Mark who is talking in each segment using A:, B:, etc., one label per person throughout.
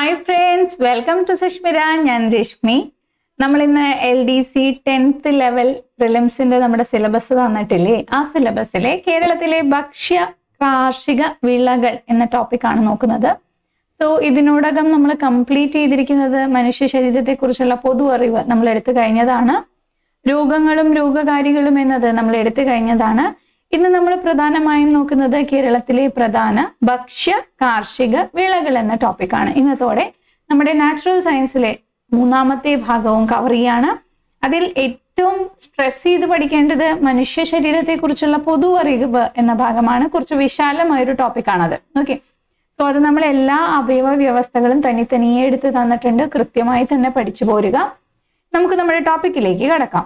A: hi friends welcome to സുഷ്മിര ഞാൻ രശ്മി നമ്മൾ ഇന്ന് L D C tenth level പ്രിലിംസിന്റെ നമ്മുടെ സിലബസ് തന്നിട്ടില്ലേ ആ സിലബസിലെ കേരളത്തിലെ ഭക്ഷ്യ കാർഷിക വിളകൾ എന്ന ടോപ്പിക്കാണ് നോക്കുന്നത് സോ ഇതിനോടകം നമ്മൾ കംപ്ലീറ്റ് ചെയ്തിരിക്കുന്നത് മനുഷ്യ ശരീരത്തെക്കുറിച്ചുള്ള പൊതു അറിവ് നമ്മൾ എടുത്തു കഴിഞ്ഞതാണ് രോഗങ്ങളും രോഗകാരികളും എന്നത് നമ്മൾ എടുത്തു കഴിഞ്ഞതാണ് ഇന്ന് നമ്മൾ പ്രധാനമായും നോക്കുന്നത് കേരളത്തിലെ പ്രധാന ഭക്ഷ്യ കാർഷിക വിളകൾ എന്ന ടോപ്പിക്കാണ് ഇന്നത്തോടെ നമ്മുടെ നാച്ചുറൽ സയൻസിലെ മൂന്നാമത്തെ ഭാഗവും കവർ ചെയ്യാണ് അതിൽ ഏറ്റവും സ്ട്രെസ് ചെയ്ത് പഠിക്കേണ്ടത് മനുഷ്യ ശരീരത്തെക്കുറിച്ചുള്ള പൊതു അറിവ് എന്ന ഭാഗമാണ് കുറച്ച് വിശാലമായ ഒരു ടോപ്പിക്കാണത് ഓക്കെ സോ അത് നമ്മൾ എല്ലാ അവയവ വ്യവസ്ഥകളും തനി തനിയെ എടുത്ത് തന്നിട്ടുണ്ട് കൃത്യമായി തന്നെ പഠിച്ചു പോരുക നമുക്ക് നമ്മുടെ ടോപ്പിക്കിലേക്ക് കടക്കാം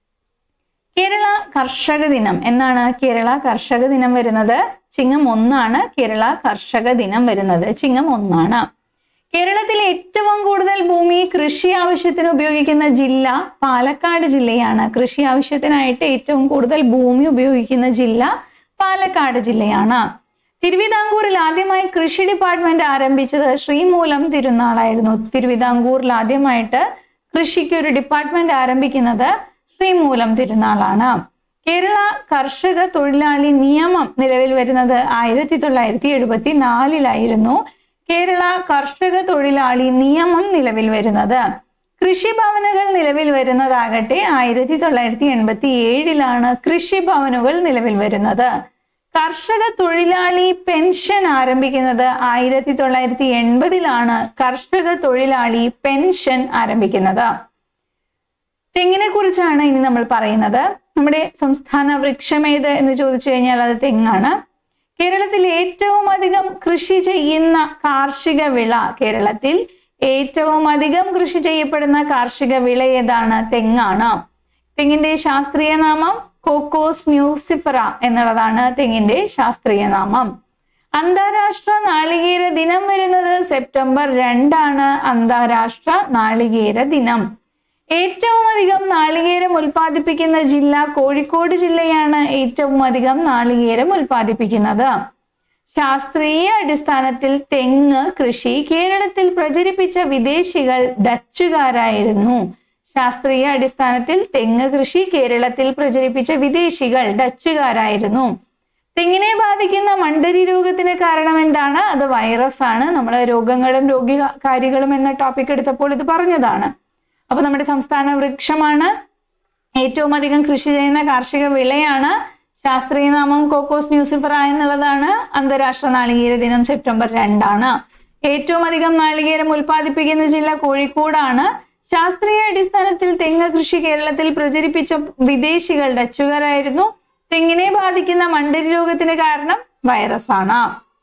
A: കേരള കർഷക ദിനം എന്നാണ് കേരള കർഷക ദിനം വരുന്നത് ചിങ്ങം ഒന്നാണ് കേരള കർഷക ദിനം വരുന്നത് ചിങ്ങം ഒന്നാണ് കേരളത്തിൽ ഏറ്റവും കൂടുതൽ ഭൂമി കൃഷി ആവശ്യത്തിന് ഉപയോഗിക്കുന്ന ജില്ല പാലക്കാട് ജില്ലയാണ് കൃഷി ആവശ്യത്തിനായിട്ട് ഏറ്റവും കൂടുതൽ ഭൂമി ഉപയോഗിക്കുന്ന ജില്ല പാലക്കാട് ജില്ലയാണ് തിരുവിതാംകൂറിൽ ആദ്യമായി കൃഷി ഡിപ്പാർട്ട്മെന്റ് ആരംഭിച്ചത് ശ്രീമൂലം തിരുനാളായിരുന്നു തിരുവിതാംകൂറിൽ ആദ്യമായിട്ട് കൃഷിക്ക് ഒരു ഡിപ്പാർട്ട്മെന്റ് ആരംഭിക്കുന്നത് ശ്രീമൂലം തിരുനാളാണ് കേരള കർഷക തൊഴിലാളി നിയമം നിലവിൽ വരുന്നത് ആയിരത്തി തൊള്ളായിരത്തി എഴുപത്തി നാലിലായിരുന്നു കേരള കർഷക തൊഴിലാളി നിയമം നിലവിൽ വരുന്നത് കൃഷിഭവനുകൾ നിലവിൽ വരുന്നതാകട്ടെ ആയിരത്തി തൊള്ളായിരത്തി എൺപത്തി ഏഴിലാണ് കൃഷിഭവനുകൾ നിലവിൽ വരുന്നത് കർഷക തൊഴിലാളി പെൻഷൻ ആരംഭിക്കുന്നത് ആയിരത്തി തൊള്ളായിരത്തി എൺപതിലാണ് കർഷക തൊഴിലാളി പെൻഷൻ ആരംഭിക്കുന്നത് തെങ്ങിനെ കുറിച്ചാണ് ഇനി നമ്മൾ പറയുന്നത് നമ്മുടെ സംസ്ഥാന വൃക്ഷമേത് എന്ന് ചോദിച്ചു കഴിഞ്ഞാൽ അത് തെങ്ങാണ് കേരളത്തിൽ ഏറ്റവും അധികം കൃഷി ചെയ്യുന്ന കാർഷിക വിള കേരളത്തിൽ ഏറ്റവും അധികം കൃഷി ചെയ്യപ്പെടുന്ന കാർഷിക വിള ഏതാണ് തെങ്ങാണ് തെങ്ങിന്റെ ശാസ്ത്രീയ നാമം കോക്കോസ് ന്യൂസിഫറ എന്നുള്ളതാണ് തെങ്ങിന്റെ ശാസ്ത്രീയ നാമം അന്താരാഷ്ട്ര നാളികേര ദിനം വരുന്നത് സെപ്റ്റംബർ രണ്ടാണ് അന്താരാഷ്ട്ര നാളികേര ദിനം ഏറ്റവും അധികം നാളികേരം ഉൽപ്പാദിപ്പിക്കുന്ന ജില്ല കോഴിക്കോട് ജില്ലയാണ് ഏറ്റവും അധികം നാളികേരം ഉൽപ്പാദിപ്പിക്കുന്നത് ശാസ്ത്രീയ അടിസ്ഥാനത്തിൽ തെങ്ങ് കൃഷി കേരളത്തിൽ പ്രചരിപ്പിച്ച വിദേശികൾ ഡച്ചുകാരായിരുന്നു ശാസ്ത്രീയ അടിസ്ഥാനത്തിൽ തെങ്ങ് കൃഷി കേരളത്തിൽ പ്രചരിപ്പിച്ച വിദേശികൾ ഡച്ചുകാരായിരുന്നു തെങ്ങിനെ ബാധിക്കുന്ന മണ്ടരി രോഗത്തിന് കാരണം എന്താണ് അത് വൈറസ് ആണ് നമ്മൾ രോഗങ്ങളും രോഗകാരികളും എന്ന ടോപ്പിക് എടുത്തപ്പോൾ ഇത് പറഞ്ഞതാണ് അപ്പൊ നമ്മുടെ സംസ്ഥാന വൃക്ഷമാണ് ഏറ്റവും അധികം കൃഷി ചെയ്യുന്ന കാർഷിക വിളയാണ് ശാസ്ത്രീയ നാമം കോക്കോസ് ന്യൂസിഫറ എന്നുള്ളതാണ് അന്താരാഷ്ട്ര നാളികേര ദിനം സെപ്റ്റംബർ രണ്ടാണ് ഏറ്റവും അധികം നാളികേരം ഉൽപ്പാദിപ്പിക്കുന്ന ജില്ല കോഴിക്കോടാണ് ശാസ്ത്രീയ അടിസ്ഥാനത്തിൽ തെങ്ങ് കൃഷി കേരളത്തിൽ പ്രചരിപ്പിച്ച വിദേശികൾ ഡച്ചുകാരായിരുന്നു തെങ്ങിനെ ബാധിക്കുന്ന മണ്ടരി രോഗത്തിന് കാരണം വൈറസ് ആണ്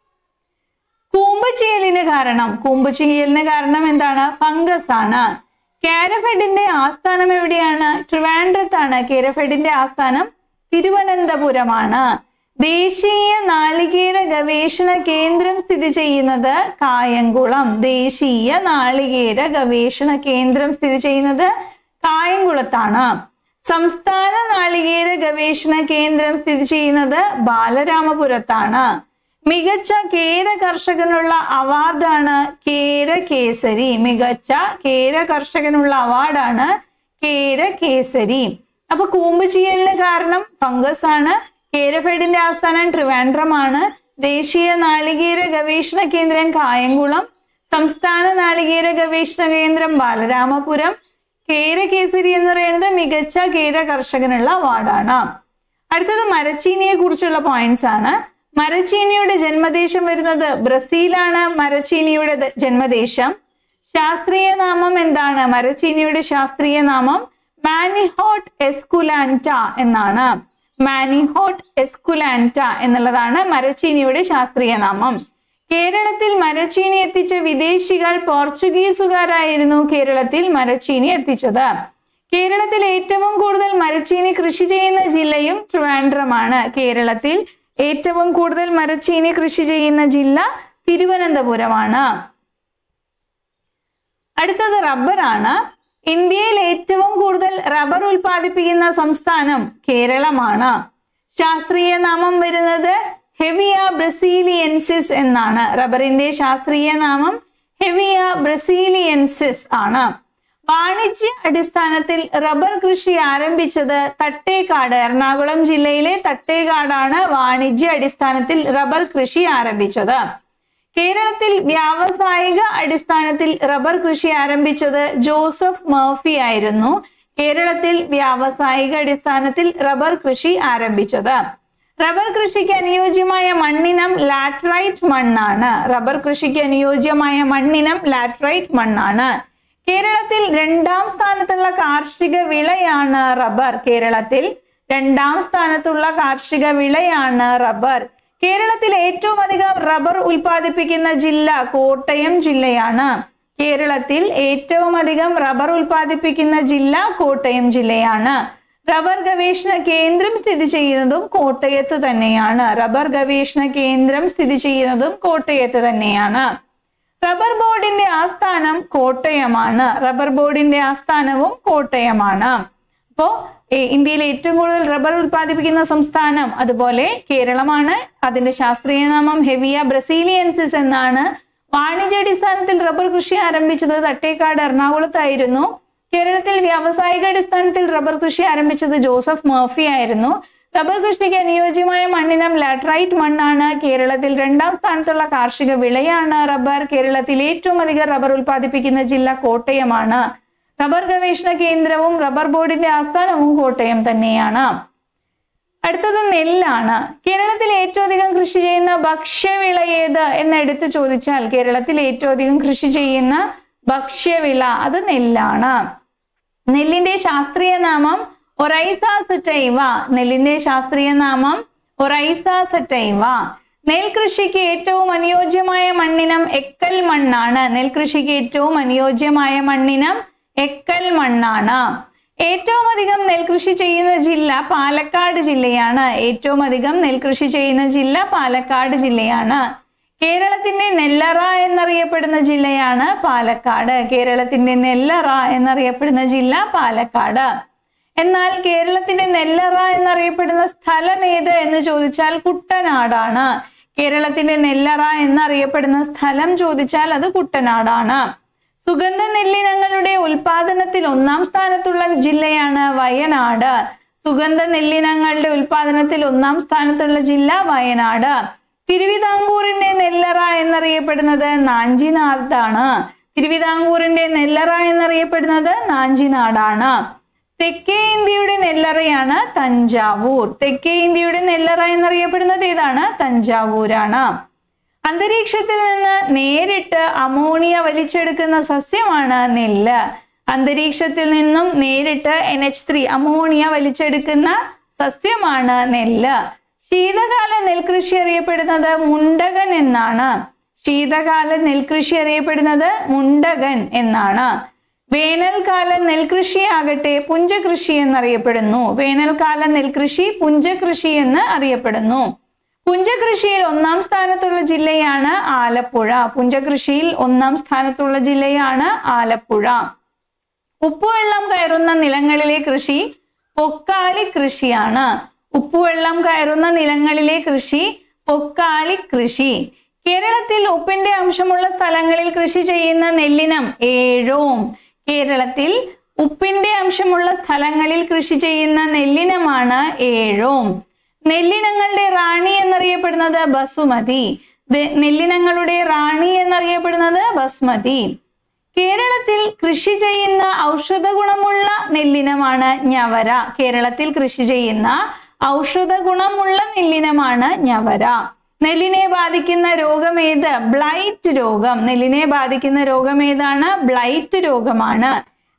A: കൂമ്പ് ചീയലിന് കാരണം കൂമ്പ് ചീയലിന് കാരണം എന്താണ് ഫംഗസ് ആണ് കാരഫെഡിന്റെ ആസ്ഥാനം എവിടെയാണ് ട്രിവാൻഡ്രത്താണ് കാരഫെഡിന്റെ ആസ്ഥാനം തിരുവനന്തപുരമാണ് ദേശീയ നാളികേര ഗവേഷണ കേന്ദ്രം സ്ഥിതി ചെയ്യുന്നത് കായംകുളം ദേശീയ നാളികേര ഗവേഷണ കേന്ദ്രം സ്ഥിതി ചെയ്യുന്നത് കായംകുളത്താണ് സംസ്ഥാന നാളികേര ഗവേഷണ കേന്ദ്രം സ്ഥിതി ചെയ്യുന്നത് ബാലരാമപുരത്താണ് മികച്ച കേര കർഷകനുള്ള അവാർഡാണ് കേര കേസരി മികച്ച കേര കർഷകനുള്ള അവാർഡാണ് കേര കേസരി അപ്പൊ കൂമ്പ് ചെയ്യലിന് കാരണം ഫംഗസ് ആണ് കേരഫെഡിന്റെ ആസ്ഥാനം ട്രിവാൻഡ്രമാണ് ദേശീയ നാളികേര ഗവേഷണ കേന്ദ്രം കായംകുളം സംസ്ഥാന നാളികേര ഗവേഷണ കേന്ദ്രം ബാലരാമപുരം കേര കേസരി എന്ന് പറയുന്നത് മികച്ച കേര കർഷകനുള്ള അവാർഡാണ് അടുത്തത് മരച്ചീനിയെ കുറിച്ചുള്ള പോയിന്റ്സ് ആണ് മരച്ചീനിയുടെ ജന്മദേശം വരുന്നത് ബ്രസീലാണ് മരച്ചീനിയുടെ ജന്മദേശം ശാസ്ത്രീയ നാമം എന്താണ് മരച്ചീനിയുടെ ശാസ്ത്രീയ നാമം മാനിഹോട്ട് എസ്കുലാൻറ്റ എന്നാണ് മാനിഹോട്ട് എസ്കുലാൻറ്റ എന്നുള്ളതാണ് മരച്ചീനിയുടെ ശാസ്ത്രീയ നാമം കേരളത്തിൽ മരച്ചീനി എത്തിച്ച വിദേശികൾ പോർച്ചുഗീസുകാരായിരുന്നു കേരളത്തിൽ മരച്ചീനി എത്തിച്ചത് കേരളത്തിൽ ഏറ്റവും കൂടുതൽ മരച്ചീനി കൃഷി ചെയ്യുന്ന ജില്ലയും ട്രിവാൻഡ്രമാണ് കേരളത്തിൽ ഏറ്റവും കൂടുതൽ മരച്ചീനി കൃഷി ചെയ്യുന്ന ജില്ല തിരുവനന്തപുരമാണ് അടുത്തത് റബ്ബറാണ് ഇന്ത്യയിൽ ഏറ്റവും കൂടുതൽ റബ്ബർ ഉൽപ്പാദിപ്പിക്കുന്ന സംസ്ഥാനം കേരളമാണ് ശാസ്ത്രീയ നാമം വരുന്നത് ഹെവിയ ബ്രസീലിയൻസിസ് എന്നാണ് റബ്ബറിന്റെ ശാസ്ത്രീയ നാമം ഹെവിയ ബ്രസീലിയൻസിസ് ആണ് വാണിജ്യ അടിസ്ഥാനത്തിൽ റബ്ബർ കൃഷി ആരംഭിച്ചത് തട്ടേക്കാട് എറണാകുളം ജില്ലയിലെ തട്ടേക്കാടാണ് വാണിജ്യ അടിസ്ഥാനത്തിൽ റബ്ബർ കൃഷി ആരംഭിച്ചത് കേരളത്തിൽ വ്യാവസായിക അടിസ്ഥാനത്തിൽ റബ്ബർ കൃഷി ആരംഭിച്ചത് ജോസഫ് മർഫി ആയിരുന്നു കേരളത്തിൽ വ്യാവസായിക അടിസ്ഥാനത്തിൽ റബ്ബർ കൃഷി ആരംഭിച്ചത് റബ്ബർ കൃഷിക്ക് അനുയോജ്യമായ മണ്ണിനം ലാറ്ററൈറ്റ് മണ്ണാണ് റബ്ബർ കൃഷിക്ക് അനുയോജ്യമായ മണ്ണിനം ലാറ്ററൈറ്റ് മണ്ണാണ് കേരളത്തിൽ രണ്ടാം സ്ഥാനത്തുള്ള കാർഷിക വിളയാണ് റബ്ബർ കേരളത്തിൽ രണ്ടാം സ്ഥാനത്തുള്ള കാർഷിക വിളയാണ് റബ്ബർ കേരളത്തിൽ ഏറ്റവും അധികം റബ്ബർ ഉൽപ്പാദിപ്പിക്കുന്ന ജില്ല കോട്ടയം ജില്ലയാണ് കേരളത്തിൽ ഏറ്റവും അധികം റബ്ബർ ഉൽപ്പാദിപ്പിക്കുന്ന ജില്ല കോട്ടയം ജില്ലയാണ് റബ്ബർ ഗവേഷണ കേന്ദ്രം സ്ഥിതി ചെയ്യുന്നതും കോട്ടയത്ത് തന്നെയാണ് റബ്ബർ ഗവേഷണ കേന്ദ്രം സ്ഥിതി ചെയ്യുന്നതും കോട്ടയത്ത് തന്നെയാണ് റബ്ബർ ബോർഡിന്റെ ആസ്ഥാനം കോട്ടയമാണ് റബ്ബർ ബോർഡിന്റെ ആസ്ഥാനവും കോട്ടയമാണ് അപ്പോ ഏ, ഇന്ത്യയിൽ ഏറ്റവും കൂടുതൽ റബ്ബർ ഉൽപ്പാദിപ്പിക്കുന്ന സംസ്ഥാനം അതുപോലെ കേരളമാണ് അതിന്റെ ശാസ്ത്രീയ നാമം ഹെവിയ ബ്രസീലിയൻസിസ് എന്നാണ് വാണിജ്യാടിസ്ഥാനത്തിൽ റബ്ബർ കൃഷി ആരംഭിച്ചത് തട്ടേക്കാട് എറണാകുളത്തായിരുന്നു കേരളത്തിൽ വ്യാവസായിക അടിസ്ഥാനത്തിൽ റബ്ബർ കൃഷി ആരംഭിച്ചത് ജോസഫ് മർഫി ആയിരുന്നു റബ്ബർ കൃഷിക്ക് അനുയോജ്യമായ മണ്ണിനം ലാറ്ററൈറ്റ് മണ്ണാണ് കേരളത്തിൽ രണ്ടാം സ്ഥാനത്തുള്ള കാർഷിക വിളയാണ് റബ്ബർ കേരളത്തിൽ ഏറ്റവും അധികം റബ്ബർ ഉൽപ്പാദിപ്പിക്കുന്ന ജില്ല കോട്ടയമാണ് റബ്ബർ ഗവേഷണ കേന്ദ്രവും റബ്ബർ ബോർഡിന്റെ ആസ്ഥാനവും കോട്ടയം തന്നെയാണ് അടുത്തത് നെല്ലാണ് കേരളത്തിൽ ഏറ്റവും അധികം കൃഷി ചെയ്യുന്ന ഭക്ഷ്യവിള ഏത് എന്ന് എടുത്തു ചോദിച്ചാൽ കേരളത്തിൽ ഏറ്റവും അധികം കൃഷി ചെയ്യുന്ന ഭക്ഷ്യവിള അത് നെല്ലാണ് നെല്ലിന്റെ ശാസ്ത്രീയ നാമം ഒറൈസ സറ്റൈവ നെല്ലിന്റെ ശാസ്ത്രീയ നാമം ഒറൈസ സറ്റൈവ നെൽകൃഷിക്ക് ഏറ്റവും അനുയോജ്യമായ മണ്ണിനം എക്കൽ മണ്ണാണ് നെൽകൃഷിക്ക് ഏറ്റവും അനുയോജ്യമായ മണ്ണിനം എക്കൽ മണ്ണാണ് ഏറ്റവും അധികം നെൽകൃഷി ചെയ്യുന്ന ജില്ല പാലക്കാട് ജില്ലയാണ് ഏറ്റവും അധികം നെൽകൃഷി ചെയ്യുന്ന ജില്ല പാലക്കാട് ജില്ലയാണ് കേരളത്തിന്റെ നെല്ലറ എന്നറിയപ്പെടുന്ന ജില്ലയാണ് പാലക്കാട് കേരളത്തിന്റെ നെല്ലറ എന്നറിയപ്പെടുന്ന ജില്ല പാലക്കാട് എന്നാൽ കേരളത്തിന്റെ നെല്ലറ എന്നറിയപ്പെടുന്ന സ്ഥലം ഏത് എന്ന് ചോദിച്ചാൽ കുട്ടനാടാണ് കേരളത്തിന്റെ നെല്ലറ എന്നറിയപ്പെടുന്ന സ്ഥലം ചോദിച്ചാൽ അത് കുട്ടനാടാണ് സുഗന്ധ നെല്ലിനങ്ങളുടെ ഉൽപാദനത്തിൽ ഒന്നാം സ്ഥാനത്തുള്ള ജില്ലയാണ് വയനാട് സുഗന്ധ നെല്ലിനങ്ങളുടെ ഉൽപാദനത്തിൽ ഒന്നാം സ്ഥാനത്തുള്ള ജില്ല വയനാട് തിരുവിതാംകൂറിന്റെ നെല്ലറ എന്നറിയപ്പെടുന്നത് നാഞ്ചിനാടാണ് തിരുവിതാംകൂറിന്റെ നെല്ലറ എന്നറിയപ്പെടുന്നത് നാഞ്ചിനാടാണ് തെക്കേ ഇന്ത്യയുടെ നെല്ലറയാണ് തഞ്ചാവൂർ തെക്കേ ഇന്ത്യയുടെ നെല്ലറ എന്നറിയപ്പെടുന്നത് ഏതാണ് തഞ്ചാവൂരാണ് അന്തരീക്ഷത്തിൽ നിന്ന് നേരിട്ട് അമോണിയ വലിച്ചെടുക്കുന്ന സസ്യമാണ് നെല്ല് അന്തരീക്ഷത്തിൽ നിന്നും നേരിട്ട് എൻ എച്ച് ത്രീ അമോണിയ വലിച്ചെടുക്കുന്ന സസ്യമാണ് നെല്ല് ശീതകാല നെൽകൃഷി അറിയപ്പെടുന്നത് മുണ്ടകൻ എന്നാണ് ശീതകാല നെൽകൃഷി അറിയപ്പെടുന്നത് മുണ്ടകൻ എന്നാണ് വേനൽക്കാല നെൽകൃഷി ആകട്ടെ പുഞ്ചകൃഷി എന്നറിയപ്പെടുന്നു വേനൽക്കാല നെൽകൃഷി പുഞ്ചകൃഷി എന്ന് അറിയപ്പെടുന്നു പുഞ്ചകൃഷിയിൽ ഒന്നാം സ്ഥാനത്തുള്ള ജില്ലയാണ് ആലപ്പുഴ പുഞ്ചകൃഷിയിൽ ഒന്നാം സ്ഥാനത്തുള്ള ജില്ലയാണ് ആലപ്പുഴ ഉപ്പുവെള്ളം കയറുന്ന നിലങ്ങളിലെ കൃഷി പൊക്കാളി കൃഷിയാണ് ഉപ്പുവെള്ളം കയറുന്ന നിലങ്ങളിലെ കൃഷി പൊക്കാളി കൃഷി കേരളത്തിൽ ഉപ്പിന്റെ അംശമുള്ള സ്ഥലങ്ങളിൽ കൃഷി ചെയ്യുന്ന നെല്ലിനം ഏഴോം കേരളത്തിൽ ഉപ്പിന്റെ അംശമുള്ള സ്ഥലങ്ങളിൽ കൃഷി ചെയ്യുന്ന നെല്ലിനമാണ് ഏഴോം നെല്ലിനങ്ങളുടെ റാണി എന്നറിയപ്പെടുന്നത് ബസുമതി ദ- നെല്ലിനങ്ങളുടെ റാണി എന്നറിയപ്പെടുന്നത് ബസ്മതി കേരളത്തിൽ കൃഷി ചെയ്യുന്ന ഔഷധ ഗുണമുള്ള നെല്ലിനമാണ് ഞവര കേരളത്തിൽ കൃഷി ചെയ്യുന്ന ഔഷധ ഗുണമുള്ള നെല്ലിനമാണ് ഞവര നെല്ലിനെ ബാധിക്കുന്ന രോഗം ഏത് ബ്ലൈറ്റ് രോഗം നെല്ലിനെ ബാധിക്കുന്ന രോഗം ഏതാണ് ബ്ലൈറ്റ് രോഗമാണ്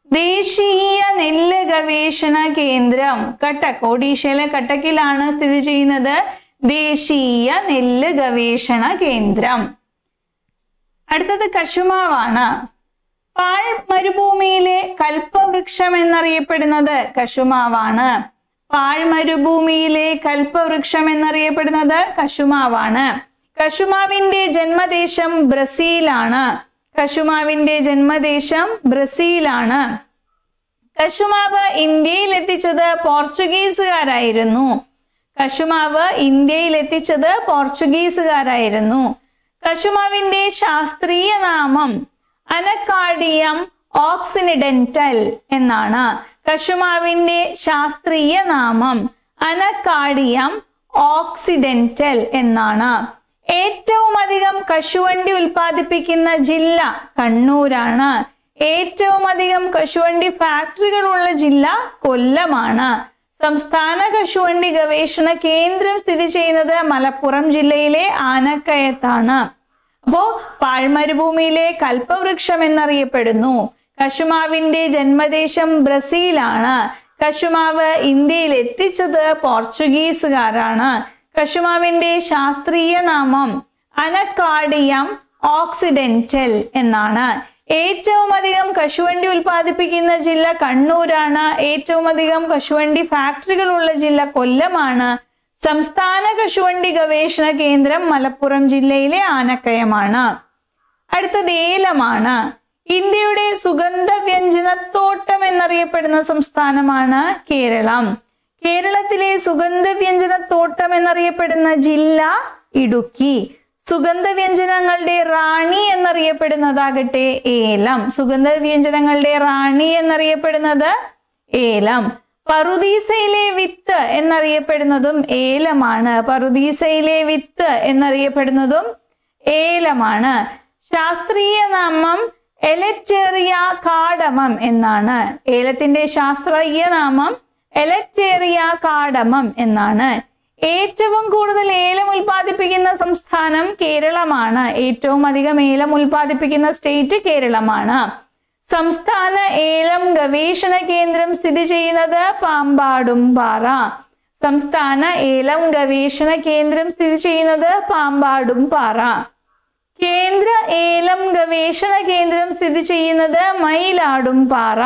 A: ദേശീയ നെല്ല് ഗവേഷണ കേന്ദ്രം കട്ടക്ക് ഒഡീഷയിലെ കട്ടക്കിലാണ് സ്ഥിതി ചെയ്യുന്നത് ദേശീയ നെല്ല് ഗവേഷണ കേന്ദ്രം അടുത്തത് കശുമാവാണ് പാൾ മരുഭൂമിയിലെ കൽപ്പവൃക്ഷം എന്നറിയപ്പെടുന്നത് കശുമാവാണ് പാൾ മരുഭൂമിയിലെ കൽപ്പവൃക്ഷം എന്നറിയപ്പെടുന്നത് കശുമാവാണ് കശുമാവിന്റെ ജന്മദേശം ബ്രസീലാണ് കശുമാവിന്റെ ജന്മദേശം ബ്രസീലാണ് കശുമാവ് ഇന്ത്യയിൽ എത്തിച്ചത് പോർച്ചുഗീസുകാരായിരുന്നു കശുമാവ് ഇന്ത്യയിൽ എത്തിച്ചത് പോർച്ചുഗീസുകാരായിരുന്നു കശുമാവിന്റെ ശാസ്ത്രീയ നാമം അനക്കാഡിയം ഓക്സിനിഡന്റൽ എന്നാണ് കശുമാവിന്റെ ശാസ്ത്രീയ നാമം അനക്കാഡിയം ഓക്സിഡന്റൽ എന്നാണ് ഏറ്റവും അധികം കശുവണ്ടി ഉൽപ്പാദിപ്പിക്കുന്ന ജില്ല കണ്ണൂരാണ് ഏറ്റവും അധികം കശുവണ്ടി ഫാക്ടറികളുള്ള ജില്ല കൊല്ലമാണ് സംസ്ഥാന കശുവണ്ടി ഗവേഷണ കേന്ദ്രം സ്ഥിതി ചെയ്യുന്നത് മലപ്പുറം ജില്ലയിലെ ആനക്കയത്താണ് അപ്പോ പാഴ്മരുഭൂമിയിലെ കൽപ്പവൃക്ഷം എന്നറിയപ്പെടുന്നു കശുമാവിന്റെ ജന്മദേശം ബ്രസീലാണ് കശുമാവ് ഇന്ത്യയിൽ എത്തിച്ചത് പോർച്ചുഗീസുകാരാണ് കശുമാവിന്റെ ശാസ്ത്രീയ നാമം അനക്കാഡിയം ഓക്സിഡന്റൽ എന്നാണ് ഏറ്റവും അധികം കശുവണ്ടി ഉൽപ്പാദിപ്പിക്കുന്ന ജില്ല കണ്ണൂരാണ് ഏറ്റവും അധികം കശുവണ്ടി ഫാക്ടറികളുള്ള ജില്ല കൊല്ലമാണ് സംസ്ഥാന കശുവണ്ടി ഗവേഷണ കേന്ദ്രം മലപ്പുറം ജില്ലയിലെ ആനക്കയമാണ് അടുത്തത് ഏലമാണ് ഇന്ത്യയുടെ സുഗന്ധ വ്യഞ്ജനത്തോട്ടം എന്നറിയപ്പെടുന്ന സംസ്ഥാനമാണ് കേരളം കേരളത്തിലെ സുഗന്ധ വ്യഞ്ജനത്തോട്ടം എന്നറിയപ്പെടുന്ന ജില്ല ഇടുക്കി സുഗന്ധ വ്യഞ്ജനങ്ങളുടെ റാണി എന്നറിയപ്പെടുന്നതാകട്ടെ ഏലം സുഗന്ധ വ്യഞ്ജനങ്ങളുടെ റാണി എന്നറിയപ്പെടുന്നത് ഏലം പറുദീസയിലെ വിത്ത് എന്നറിയപ്പെടുന്നതും ഏലമാണ് പറുദീസയിലെ വിത്ത് എന്നറിയപ്പെടുന്നതും ഏലമാണ് ശാസ്ത്രീയ നാമം എലറ്റേറിയ കാടമം എന്നാണ് ഏലത്തിന്റെ ശാസ്ത്രീയ നാമം എലറ്റേറിയ കാടമം എന്നാണ് ഏറ്റവും കൂടുതൽ ഏലം ഉൽപ്പാദിപ്പിക്കുന്ന സംസ്ഥാനം കേരളമാണ് ഏറ്റവും അധികം ഏലം ഉൽപ്പാദിപ്പിക്കുന്ന സ്റ്റേറ്റ് കേരളമാണ് സംസ്ഥാന ഏലം ഗവേഷണ കേന്ദ്രം സ്ഥിതി ചെയ്യുന്നത് പാമ്പാടും പാറ സംസ്ഥാന ഏലം ഗവേഷണ കേന്ദ്രം സ്ഥിതി ചെയ്യുന്നത് പാമ്പാടും പാറ കേന്ദ്ര ഏലം ഗവേഷണ കേന്ദ്രം സ്ഥിതി ചെയ്യുന്നത് മയിലാടും പാറ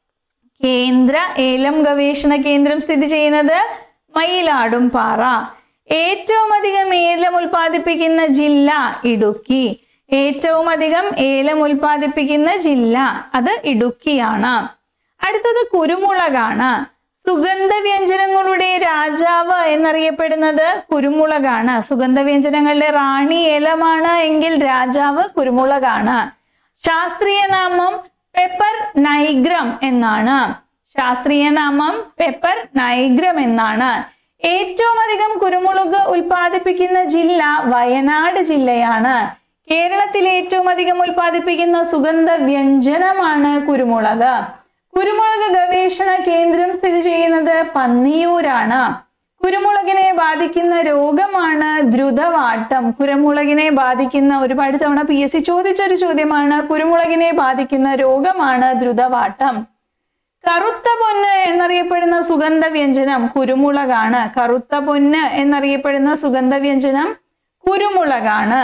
A: കേന്ദ്ര ഏലം ഗവേഷണ കേന്ദ്രം സ്ഥിതി ചെയ്യുന്നത് മയിലാടും പാറ ഏറ്റവും അധികം ഏലം ഉൽപ്പാദിപ്പിക്കുന്ന ജില്ല ഇടുക്കി ഏറ്റവും അധികം ഏലം ഉൽപ്പാദിപ്പിക്കുന്ന ജില്ല അത് ഇടുക്കിയാണ് അടുത്തത് കുരുമുളകാണ് സുഗന്ധ വ്യഞ്ജനങ്ങളുടെ രാജാവ് എന്നറിയപ്പെടുന്നത് കുരുമുളകാണ് സുഗന്ധ വ്യഞ്ജനങ്ങളുടെ റാണി ഏലമാണ് എങ്കിൽ രാജാവ് കുരുമുളകാണ് ശാസ്ത്രീയ നാമം പെപ്പർ നൈഗ്രം എന്നാണ് ശാസ്ത്രീയ നാമം പെപ്പർ നൈഗ്രം എന്നാണ് ഏറ്റവും അധികം കുരുമുളക് ഉൽപ്പാദിപ്പിക്കുന്ന ജില്ല വയനാട് ജില്ലയാണ് കേരളത്തിൽ ഏറ്റവും അധികം ഉൽപ്പാദിപ്പിക്കുന്ന സുഗന്ധ വ്യഞ്ജനമാണ് കുരുമുളക് കുരുമുളക് ഗവേഷണ കേന്ദ്രം സ്ഥിതി ചെയ്യുന്നത് പന്നിയൂരാണ് കുരുമുളകിനെ ബാധിക്കുന്ന രോഗമാണ് ദ്രുതവാട്ടം കുരുമുളകിനെ ബാധിക്കുന്ന ഒരുപാട് തവണ പി എസ് സി ചോദിച്ചൊരു ചോദ്യമാണ് കുരുമുളകിനെ ബാധിക്കുന്ന രോഗമാണ് ദ്രുതവാട്ടം കറുത്ത പൊന്ന് എന്നറിയപ്പെടുന്ന സുഗന്ധ വ്യഞ്ജനം കുരുമുളകാണ് കറുത്ത പൊന്ന് എന്നറിയപ്പെടുന്ന സുഗന്ധ വ്യഞ്ജനം കുരുമുളകാണ്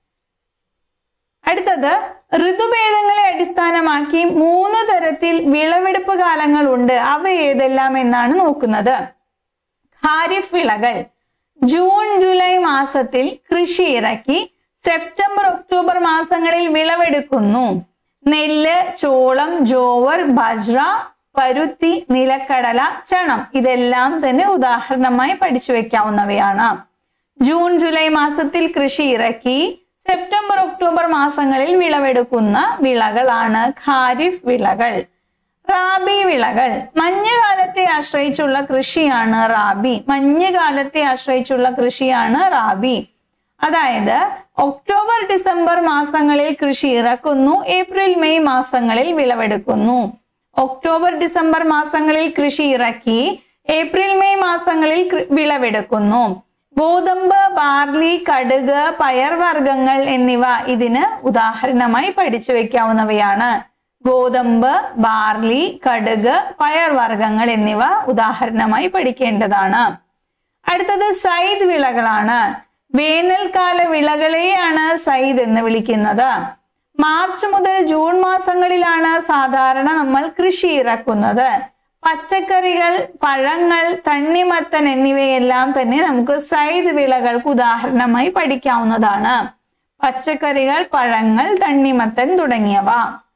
A: അടുത്തത് ഋതുഭേദങ്ങളെ അടിസ്ഥാനമാക്കി മൂന്ന് തരത്തിൽ വിളവെടുപ്പ് കാലങ്ങളുണ്ട് അവ ഏതെല്ലാം എന്നാണ് നോക്കുന്നത് ഖാരിഫ് വിളകൾ ജൂൺ ജൂലൈ മാസത്തിൽ കൃഷി ഇറക്കി സെപ്റ്റംബർ ഒക്ടോബർ മാസങ്ങളിൽ വിളവെടുക്കുന്നു നെല്ല് ചോളം ജോവർ ബജ്ര പരുത്തി നിലക്കടല ചണം ഇതെല്ലാം തന്നെ ഉദാഹരണമായി പഠിച്ചു വെക്കാവുന്നവയാണ് ജൂൺ ജൂലൈ മാസത്തിൽ കൃഷി ഇറക്കി സെപ്റ്റംബർ ഒക്ടോബർ മാസങ്ങളിൽ വിളവെടുക്കുന്ന വിളകളാണ് ഖാരിഫ് വിളകൾ റാബി വിളകൾ മഞ്ഞുകാലത്തെ ആശ്രയിച്ചുള്ള കൃഷിയാണ് റാബി മഞ്ഞുകാലത്തെ ആശ്രയിച്ചുള്ള കൃഷിയാണ് റാബി അതായത് ഒക്ടോബർ ഡിസംബർ മാസങ്ങളിൽ കൃഷി ഇറക്കുന്നു ഏപ്രിൽ മെയ് മാസങ്ങളിൽ വിളവെടുക്കുന്നു ഒക്ടോബർ ഡിസംബർ മാസങ്ങളിൽ കൃഷി ഇറക്കി ഏപ്രിൽ മെയ് മാസങ്ങളിൽ കൃ- വിളവെടുക്കുന്നു ഗോതമ്പ് ബാർലി കടുക് പയർവർഗ്ഗങ്ങൾ എന്നിവ ഇതിന് ഉദാഹരണമായി പഠിച്ചു വെക്കാവുന്നവയാണ് ഗോതമ്പ് ബാർലി കടുക് പയർവർഗ്ഗങ്ങൾ എന്നിവ ഉദാഹരണമായി പഠിക്കേണ്ടതാണ് അടുത്തത് സൈദ് വിളകളാണ് വേനൽക്കാല വിളകളെയാണ് സൈദ് എന്ന് വിളിക്കുന്നത് മാർച്ച് മുതൽ ജൂൺ മാസങ്ങളിലാണ് സാധാരണ നമ്മൾ കൃഷി ഇറക്കുന്നത് പച്ചക്കറികൾ പഴങ്ങൾ തണ്ണിമത്തൻ എന്നിവയെല്ലാം തന്നെ നമുക്ക് സൈദ് വിളകൾക്ക് ഉദാഹരണമായി പഠിക്കാവുന്നതാണ് പച്ചക്കറികൾ പഴങ്ങൾ തണ്ണിമത്തൻ തുടങ്ങിയവ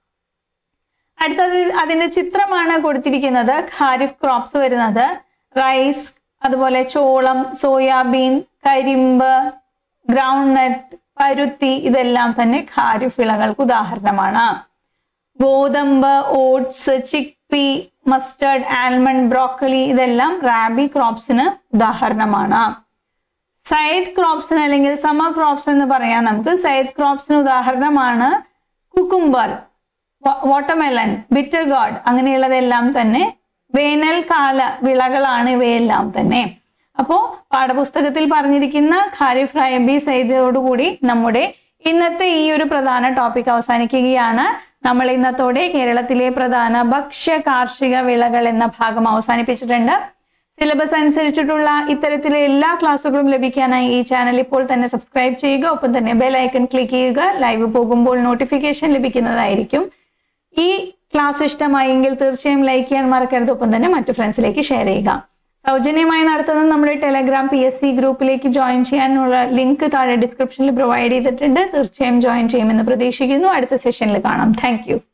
A: അടുത്തത് അതിന്റെ ചിത്രമാണ് കൊടുത്തിരിക്കുന്നത് ഖാരിഫ് ക്രോപ്സ് വരുന്നത് റൈസ് അതുപോലെ ചോളം സോയാബീൻ കരിമ്പ് ഗ്രൗണ്ട് നട്ട് പരുത്തി ഇതെല്ലാം തന്നെ ഖാരിഫ് വിളകൾക്ക് ഉദാഹരണമാണ് ഗോതമ്പ് oats chickpea mustard almond broccoli ഇതെല്ലാം റാബി ക്രോപ്സിന് ഉദാഹരണമാണ് സൈഡ് ക്രോപ്സിന് അല്ലെങ്കിൽ സമർ ക്രോപ്സ് എന്ന് പറയാം നമുക്ക് സൈഡ് ക്രോപ്സിന് ഉദാഹരണമാണ് കുക്കുംബർ വാട്ടർമെലൺ ബിറ്റർ ഗാർഡ് അങ്ങനെയുള്ളതെല്ലാം തന്നെ വേനൽക്കാല വിളകളാണ് ഇവയെല്ലാം തന്നെ അപ്പോൾ പാഠപുസ്തകത്തിൽ പറഞ്ഞിരിക്കുന്ന ഖാരിഫ് റൈബി സൈദോടുകൂടി നമ്മുടെ ഇന്നത്തെ ഈ ഒരു പ്രധാന ടോപ്പിക് അവസാനിക്കുകയാണ് നമ്മൾ ഇന്നത്തോടെ കേരളത്തിലെ പ്രധാന ഭക്ഷ്യ കാർഷിക വിളകൾ എന്ന ഭാഗം അവസാനിപ്പിച്ചിട്ടുണ്ട് സിലബസ് അനുസരിച്ചിട്ടുള്ള ഇത്തരത്തിലെ എല്ലാ ക്ലാസ്സുകളും ലഭിക്കാനായി ഈ ചാനൽ ഇപ്പോൾ തന്നെ സബ്സ്ക്രൈബ് ചെയ്യുക ഒപ്പം തന്നെ ബെൽ ഐക്കൺ ക്ലിക്ക് ചെയ്യുക ലൈവ് പോകുമ്പോൾ നോട്ടിഫിക്കേഷൻ ലഭിക്കുന്നതായിരിക്കും ഈ ക്ലാസ് ഇഷ്ടമായെങ്കിൽ തീർച്ചയായും ലൈക്ക് ചെയ്യാൻ മറക്കരുത് ഒപ്പം തന്നെ മറ്റു ഫ്രണ്ട്സിലേക്ക് ഷെയർ ചെയ്യുക സൗജന്യമായി നടത്തുന്ന നമ്മുടെ ടെലഗ്രാം പി എസ് സി ഗ്രൂപ്പിലേക്ക് ജോയിൻ ചെയ്യാനുള്ള ലിങ്ക് താഴെ ഡിസ്ക്രിപ്ഷനിൽ പ്രൊവൈഡ് ചെയ്തിട്ടുണ്ട് തീർച്ചയായും ജോയിൻ ചെയ്യുമെന്ന് പ്രതീക്ഷിക്കുന്നു അടുത്ത സെഷനിൽ കാണാം താങ്ക്